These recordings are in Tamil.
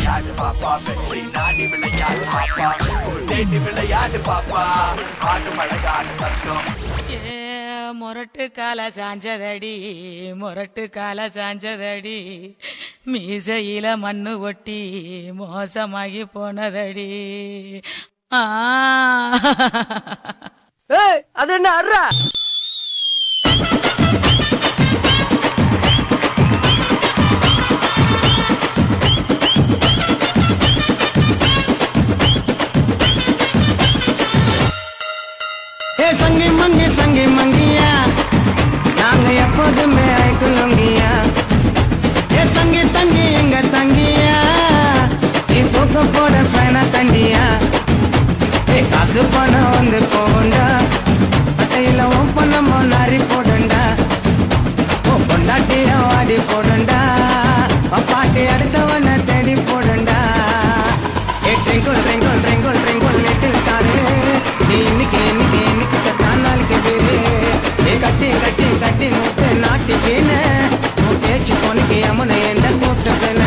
விளையாடு பாப்பா வெற்றி நாடி விளையாடு பாப்பா புகழ் தேடி விளையாடு பாப்பா ஆடு மழையாடு தங்கம் ஏ முரட்டு கால சாஞ்சதடி முரட்டு கால சாஞ்சதடி மீசையில மண்ணு ஒட்டி மோசமாகி போனதடி ஆ ஏய் அது என்ன அர்ரா ஏ சங்கி மங்கி சங்கி மங்கியா நாங்க எப்போதுமே ஐக்குலங்கியா ஏ தங்கி தங்கி எங்க தங்கியா நீ தூக்க போட ஃபேனா தண்டியா ஏ காசு பணம் வந்து போண்டா அட்டையில உன் பணமோ நாரி போடண்டா ஓ பொண்டாட்டிய வாடி போடண்டா பாட்டி அடுத்தவன தேடி போடண்டா ஏ twinkle twinkle twinkle twinkle little star நீ இன்னைக்கு இன்னைக்கு இன்னைக்கு சத்தா நாளைக்கு பேரு ஏ கட்டி கட்டி கட்டி நூத்து நாட்டிக்கின உன் பேச்சு பொண்ணுக்கு யமுனை எந்த கூப்பிட்டுக்கின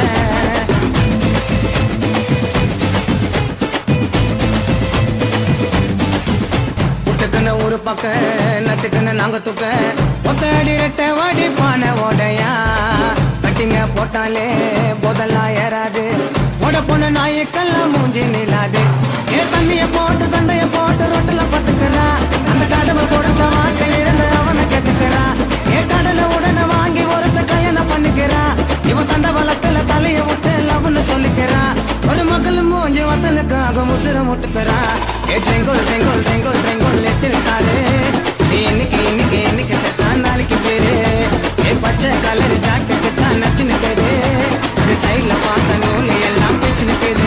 புட்டுக்குன்னு ஒரு பக்கம் நட்டுக்குன்னு நாங்க தூக்க ஒத்தடி ரெட்ட வாடி பானை ஓடையா கட்டிங்க போட்டாலே போதெல்லாம் ஏறாது ஓட பொண்ணு நாய்க்கெல்லாம் மூஞ்சி நிலாது ஏ தண்ணிய போட்டு சண்டைய போட்டு ரொட்டில பத்துக்கிறா அந்த கடமை கொடுத்த வாக்கில் இருந்து அவனை கெட்டுக்கிறா ஏ கடனை உடனே வாங்கி ஒருத்த கல்யாணம் பண்ணிக்கிறா இவன் தண்ட வழக்குல தலைய விட்டு லவ்னு சொல்லிக்கிறா ஒரு மக்கள் மூஞ்சி வத்தலுக்காக முசுர முட்டுக்கிறா ஏ ட்ரெங்கோல் ட்ரெங்கோல் ட்ரெங்கோல் ட்ரெங்கோல் எத்திரி ஸ்டாரு நீ இன்னைக்கு இன்னைக்கு இன்னைக்கு செத்தா நாளைக்கு பேரு ஏ பச்சை கலர் ஜாக்கெட்டு தான் நச்சு நிற்குது அது சைட்ல பார்த்த நூல் எல்லாம் பிச்சு நிற்குது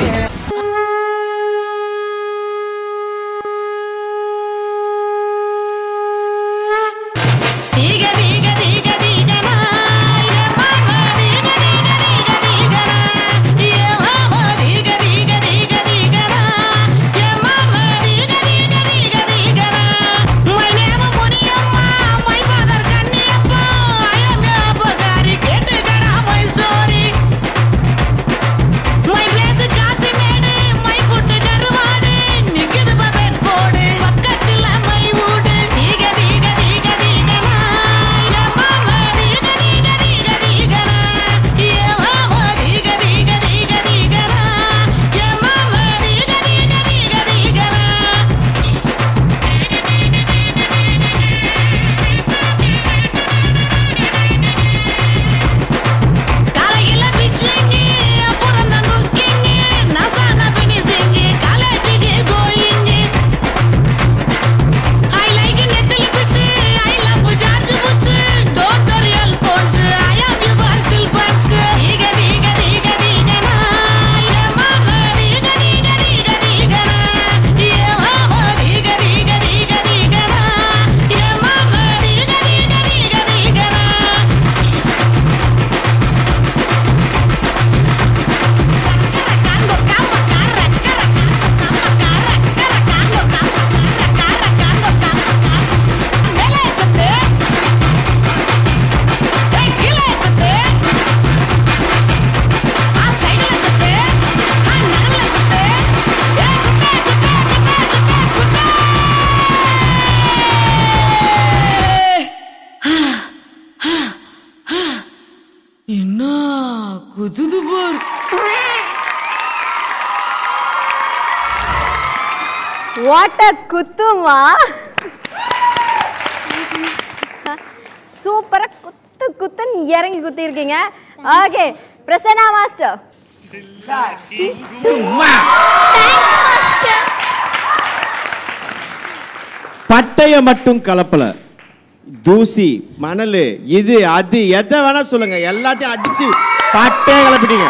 தீக தீக தீக தீகனா ஏ மாமா தீக தீக தீக தீகனா ஏ மாமா தீக தீக தீக தீகனா ஏ மாமா தீக தீக தீக தீகனா my name Muniyamma my father Kanniyappa I am your பகாரி கேட்டுக்கடா my story my place Kasimedu my food karuvadu நிக்குது பபெட் போடு பக்கத்துல மை வீடு தீக தீக தீக தீகனா ஏ மாமா தீக தீக தீக தீகனா ஏ மாமா தீக தீக தீக தீகனா ஏ மாமா தீக தீக தீக தீகனா காலையில பிஸ்லிங்கி அப்புறம் தான் குக்கிங்கி நசான பினிஷிங்கி காலேஜுக்கு கோயிங்கி I like nethili fish I love George Bush don't worry all bones I am your சில்பன்ஸ் தீக தீக தீக தீகனா ஏ மாமா தீக தீக தீக தீகனா ஏ மாமா தீக தீக தீக தீகனா ஏ மாமா தீக தீக தீக தீகனா என்ன குதுது பார் வாட் அ குத்துமா சூப்பரா குத்து குத்துன்னு இறங்கி குத்தி இருக்கீங்க ஓகே பிரசன்னா மாஸ்டர் பட்டைய மட்டும் கலப்பல தூசி மணல் இது அது எதை வேணா சொல்லுங்க எல்லாத்தையும் அடிச்சு பட்டைய கலப்பிட்டீங்க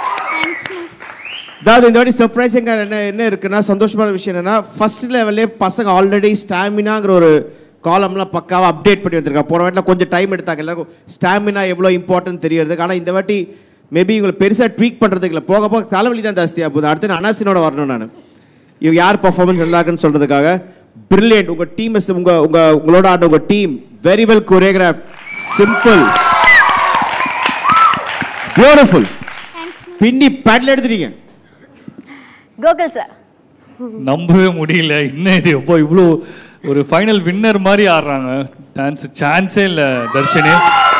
அதாவது இந்த வாட்டி சர்ப்ரைசிங்காக என்ன என்ன இருக்குன்னா சந்தோஷமான விஷயம் என்னன்னா ஃபர்ஸ்ட் லெவல்லே பசங்க ஆல்ரெடி ஸ்டாமினாங்கிற ஒரு காலம்லாம் பக்காவாக அப்டேட் பண்ணி வந்திருக்காங்க போன வாட்டில் கொஞ்சம் டைம் எடுத்தாங்க எல்லாருக்கும் ஸ்டாமினா எவ்வளோ இம்பார்ட்டன்ட் தெரியறதுக்கு ஆனால் இந்த வாட்டி மேபி இவங்களை பெருசாக ட்வீக் பண்ணுறதுக்கு இல்லை போக போக தலைவலி தான் ஜாஸ்தியாக போகுது அடுத்து நான் அனாசினோட வரணும் நான் இவங்க யார் பர்ஃபார்மன்ஸ் நல்லா இருக்குன்னு சொல்கிறதுக்காக பிரில்லியன்ட் உங்கள் டீம் உங்கள் உங்கள் உங்களோட ஆடின உங்கள் team very well choreograph simple beautiful thanks பின்னி பேட்ல எடுத்துட்டீங்க கோகுல் சார் நம்பவே முடியல இன்னும் இது எப்போ இவ்வளோ ஒரு ஃபைனல் வின்னர் மாதிரி ஆடுறாங்க டான்ஸ் சான்ஸே இல்லை தர்ஷினி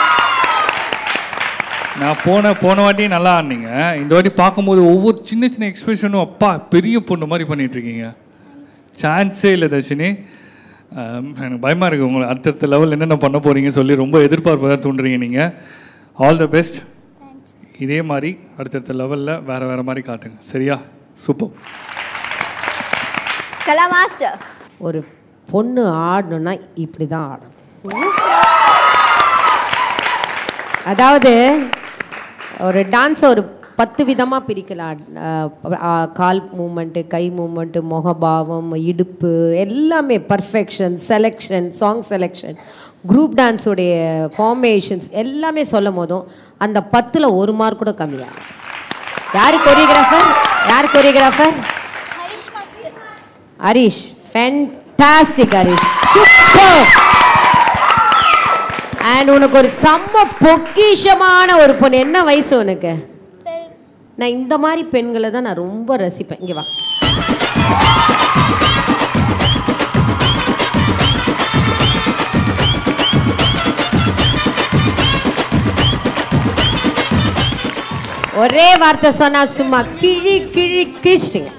நான் போன போன வாட்டி நல்லா ஆடினீங்க இந்த வாட்டி பார்க்கும்போது ஒவ்வொரு சின்ன சின்ன எக்ஸ்பிரஷனும் அப்பா பெரிய பொண்ணு மாதிரி பண்ணிட்டு இருக்கீங்க சான்ஸே இல்லை தர்ஷினி ஆம், எனக்கு பயமாக இருக்குது உங்களை அடுத்தடுத்த லெவல் என்னென்ன பண்ண போறீங்க சொல்லி ரொம்ப எதிர்பார்ப்பு தான் தூண்டுறீங்க நீங்கள் ஆல் த பெஸ்ட் இதே மாதிரி அடுத்தடுத்த லெவலில் வேறு வேறு மாதிரி காட்டுங்க சரியா சூப்பர் கலா மாஸ்டர் ஒரு பொண்ணு ஆடணும்னா இப்படி தான் ஆடணும் அதாவது ஒரு டான்ஸை ஒரு பத்து விதமாக பிரிக்கலாம் அஹ் அஹ் கால் மூமெண்ட்டு கை மூமெண்ட்டு முகபாவம் இடுப்பு எல்லாமே perfection selection song selection group டான்ஸுடைய ஃபார்மேஷன்ஸ் எல்லாமே சொல்லும் போதும் அந்த பத்தில் ஒரு மார்க் கூட கம்மியாகும் யார் கொரியோகிராஃபர் யார் choreographer Harish master Harish fantastic Harish super and உனக்கு ஒரு செம்ம பொக்கிஷமான ஒரு பொண்ணு என்ன வயசு உனக்கு நான் இந்த மாதிரி பெண்களை தான் நான் ரொம்ப ரசிப்பேன் இங்கே வா ஒரே வார்த்தை சொன்னா சும்மா கிழி கிழி கிழிச்சிட்டிங்க